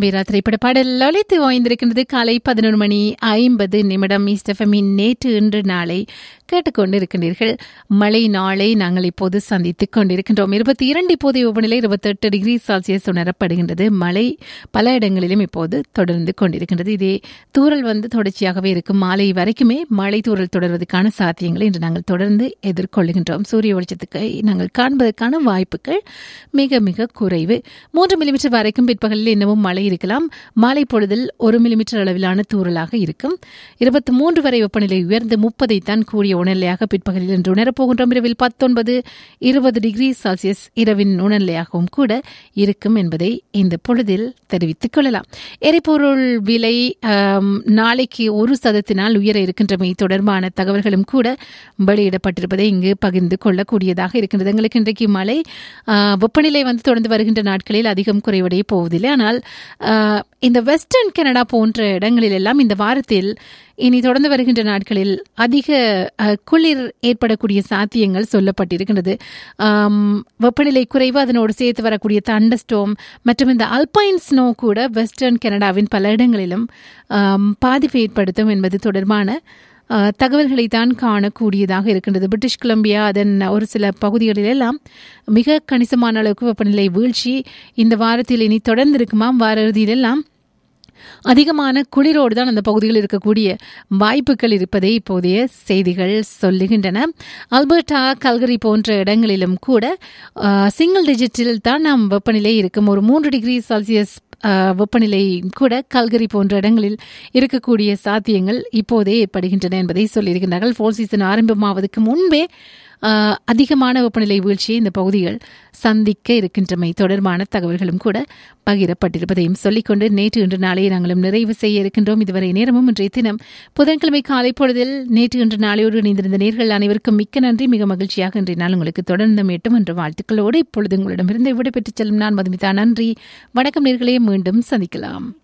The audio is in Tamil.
வீரா திரைப்பட பாடல் லலித்து ஓய்ந்திருக்கின்றது காலை பதினொரு மணி ஐம்பது நிமிடம் ஈஸ்டஃபமின் நேற்று இன்று நாளை கேட்டுக்கொண்டிருக்கின்றீர்கள் மழை நாளை நாங்கள் இப்போது சந்தித்துக் கொண்டிருக்கின்றோம் இருபத்தி இரண்டு இப்போதைய வெப்பநிலை இருபத்தெட்டு டிகிரி செல்சியஸ் உணரப்படுகின்றது மழை பல இடங்களிலும் இப்போது தொடர்ந்து கொண்டிருக்கின்றது இதே தூறல் வந்து தொடர்ச்சியாகவே இருக்கும் மாலை வரைக்குமே மழை தூறல் தொடர்வதற்கான சாத்தியங்களை இன்று நாங்கள் தொடர்ந்து எதிர்கொள்கின்றோம் சூரிய வெளிச்சத்துக்கு நாங்கள் காண்பதற்கான வாய்ப்புகள் மிக மிக குறைவு மூன்று மில்லிமீட்டர் வரைக்கும் பிற்பகலில் இன்னமும் மழை இருக்கலாம் மாலை பொழுதில் ஒரு மில்லிமீட்டர் அளவிலான தூறலாக இருக்கும் இருபத்தி மூன்று வரை வெப்பநிலை உயர்ந்து முப்பதை தான் கூடிய உணர்நிலையாக பிற்பகலில் இன்று உணரப்போகின்றோம் இரவில் பத்தொன்பது இருபது டிகிரி செல்சியஸ் இரவின் உணர்நிலையாகவும் கூட இருக்கும் என்பதை இந்த பொழுதில் தெரிவித்துக் கொள்ளலாம் எரிபொருள் விலை ஆம், நாளைக்கு ஒரு சதத்தினால் உயர இருக்கின்றமை தொடர்பான தகவல்களும் கூட வெளியிடப்பட்டிருப்பதை இங்கு பகிர்ந்து கொள்ளக்கூடியதாக இருக்கின்றது எங்களுக்கு இன்றைக்கு மழை ஆ, வெப்பநிலை வந்து தொடர்ந்து வருகின்ற நாட்களில் அதிகம் குறைவடைய போவதில்லை ஆனால் ஆ, இந்த வெஸ்டர்ன் கனடா போன்ற இடங்களில் எல்லாம் இந்த வாரத்தில் இனி தொடர்ந்து வருகின்ற நாட்களில் அதிக அ, குளிர் ஏற்படக்கூடிய சாத்தியங்கள் சொல்லப்பட்டிருக்கின்றது ஆம், வெப்பநிலை குறைவு அதனோடு சேர்த்து வரக்கூடிய தண்டஸ்டோம் மற்றும் இந்த அல்பைன் ஸ்னோ கூட வெஸ்டர்ன் கனடாவின் பல இடங்களிலும் ஆம், பாதிப்பை ஏற்படுத்தும் என்பது தொடர்பான அஹ், தகவல்களை தான் காணக்கூடியதாக இருக்கின்றது பிரிட்டிஷ் கொலம்பியா அதன் ஒரு சில பகுதிகளிலெல்லாம் மிக கணிசமான அளவுக்கு வெப்பநிலை வீழ்ச்சி இந்த வாரத்தில் இனி தொடர்ந்து இருக்குமாம் வார இறுதியிலெல்லாம் அதிகமான குளிரோடு தான் அந்த பகுதியில் இருக்கக்கூடிய வாய்ப்புகள் இருப்பதை இப்போதைய செய்திகள் சொல்லுகின்றன அல்பர்டா கல்கரி போன்ற இடங்களிலும் கூட சிங்கிள் டிஜிட்டில் தான் நாம் வெப்பநிலை இருக்கும் ஒரு மூன்று டிகிரி செல்சியஸ் ஆஹ், வெப்பநிலை கூட கல்கரி போன்ற இடங்களில் இருக்கக்கூடிய சாத்தியங்கள் இப்போதே ஏற்படுகின்றன என்பதை சொல்லியிருக்கிறார்கள் ஃபோர் சீசன் ஆரம்பமாவதற்கு முன்பே ஆஹ், அதிகமான வெப்பநிலை வீழ்ச்சியை இந்த பகுதிகள் சந்திக்க இருக்கின்றமை தொடர்பான தகவல்களும் கூட பகிரப்பட்டிருப்பதையும் சொல்லிக்கொண்டு நேற்று இன்று நாளை நாங்களும் நிறைவு செய்ய இருக்கின்றோம் இதுவரை நேரமும் இன்றைய தினம் புதன்கிழமை காலை பொழுதில் நேற்று இன்று நாளையோடு இணைந்திருந்த நேர்கள் அனைவருக்கும் மிக்க நன்றி மிக மகிழ்ச்சியாக இன்றைய நாள் உங்களுக்கு தொடர்ந்து எட்டும் என்ற வாழ்த்துக்களோடு இப்பொழுது உங்களிடமிருந்து விடைபெற்றுச் செல்லும் நான் மதுமிதா நன்றி வணக்கம் நேர்களே மீண்டும் சந்திக்கலாம்